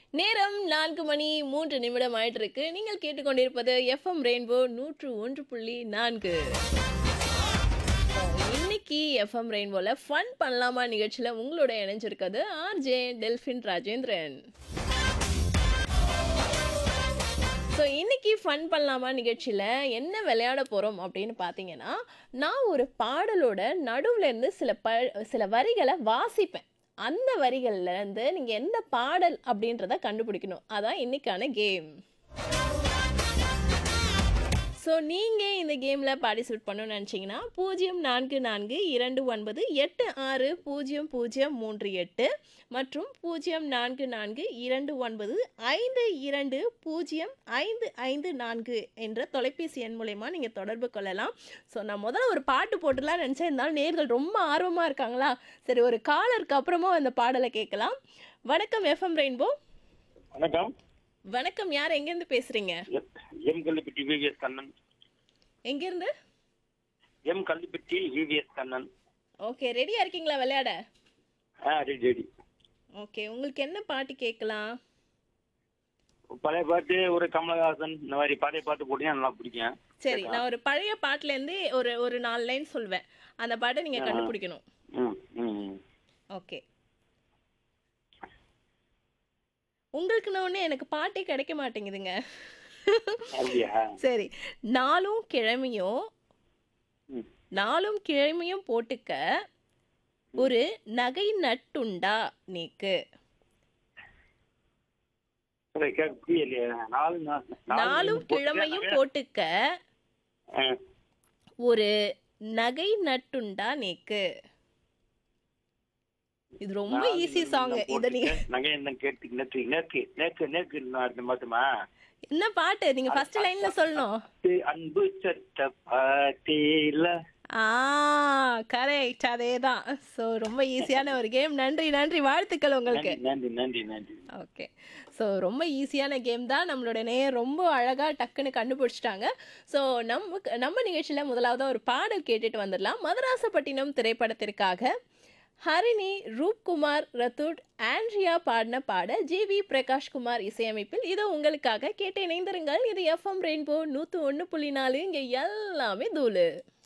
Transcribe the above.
நேரம் நான்கு மணி மூன்று நிமிடம் ஆயிட்டு இருக்கு நீங்கள் கேட்டுக்கொண்டிருப்பது எஃப்எம் ரெயின்போ நூற்று ஒன்று புள்ளி நான்கு இன்னைக்கு எஃப்எம் ரெயின்போல ஃபன் பண்ணலாமா நிகழ்ச்சியில் உங்களோட இணைஞ்சிருக்கிறது ஆர்ஜே டெல்ஃபின் ராஜேந்திரன் ஸோ இன்னைக்கு ஃபன் பண்ணலாமா நிகழ்ச்சியில் என்ன விளையாட போகிறோம் அப்படின்னு பார்த்தீங்கன்னா நான் ஒரு பாடலோட நடுவுல இருந்து சில ப சில வரிகளை வாசிப்பேன் அந்த வரிகள்ல இருந்து நீங்கள் எந்த பாடல் அப்படின்றத கண்டுபிடிக்கணும் அதான் இன்னைக்கான கேம் ஸோ நீங்கள் இந்த கேமில் பார்ட்டிசிபேட் பண்ணணும்னு நினச்சிங்கன்னா பூஜ்ஜியம் நான்கு நான்கு இரண்டு ஒன்பது எட்டு ஆறு பூஜ்ஜியம் பூஜ்ஜியம் மூன்று எட்டு மற்றும் பூஜ்ஜியம் நான்கு நான்கு இரண்டு ஒன்பது ஐந்து இரண்டு பூஜ்ஜியம் ஐந்து ஐந்து நான்கு என்ற தொலைபேசி எண் மூலயமா நீங்கள் தொடர்பு கொள்ளலாம் ஸோ நான் முதல்ல ஒரு பாட்டு போட்டுலாம் நினச்சேன் இருந்தாலும் நேர்கள் ரொம்ப ஆர்வமாக இருக்காங்களா சரி ஒரு காலருக்கு அப்புறமா அந்த பாடலை கேட்கலாம் வணக்கம் எஃப்எம் ரெயின்போ வணக்கம் வணக்கம் யார் எங்கேருந்து பேசுகிறீங்க M- M Kallipatti VVS Kannan எங்கேருந்து M Kallipatti VVS Kannan okay ரெடியாக இருக்கீங்களா விளையாட ஆ ரெடி ரெடி ஓகே உங்களுக்கு என்ன பாட்டு கேட்கலாம் பழைய பாட்டு ஒரு கமலஹாசன் இந்த மாதிரி பழைய பாட்டு போட்டீங்கன்னா நல்லா பிடிக்கும் சரி நான் ஒரு பழைய பாட்டுலேருந்து ஒரு ஒரு நாலு லைன் சொல்வேன் அந்த பாட்டை நீங்கள் கண்டுபிடிக்கணும் ம் ம் ம். ஓகே உங்களுக்குன்னு ஒன்று எனக்கு பாட்டே கிடைக்க மாட்டேங்குதுங்க அப்படியா சரி நாளும் கிழமையும் ம் நாளும் கிழமையும் போட்டுக்க ஒரு நகை நட்டுண்டா நீக்கு சரி கேட்க புரியலையே நாலு நா- நாலு நாளும் போட்டு- கிழமையும் போட்டுக்க ஆ. ஒரு நகை நட்டுண்டா நீக்கு இது ரொம்ப நாலு ஈஸி சாங் நகை இத நீங்க போட்டுக்க, நகை என்ன கேட்டு நேற்று நேற்று நேற்று நேற்று அது மட்டுமா என்ன பாட்டு நீங்க ஃபர்ஸ்ட் லைன்ல சொல்லணும் இது அன்பு சட்ட பாட்டில ஆ கரெக்ட் அதேதான் ஸோ ரொம்ப ஈஸியான ஒரு கேம் நன்றி நன்றி வாழ்த்துக்கள் உங்களுக்கு நன்றி நன்றி நன்றி ஓகே ஸோ ரொம்ப ஈஸியான கேம் தான் நம்மளோட நேயர் ரொம்ப அழகாக டக்குன்னு கண்டுபிடிச்சிட்டாங்க ஸோ நம்ம நம்ம நிகழ்ச்சியில் முதலாவது ஒரு பாடல் கேட்டுட்டு வந்துடலாம் மதராசப்பட்டினம் திரைப்படத்திற்காக ஹரிணி ரூப்குமார் ரத்தூட் ஆண்ட்ரியா பாடின பாட ஜி வி பிரகாஷ்குமார் இசையமைப்பில் இது உங்களுக்காக கேட்டு இணைந்திருங்கள் இது எஃப்எம் ரெயின்போ நூற்று ஒன்று புள்ளி நாலு இங்கே எல்லாமே தூளு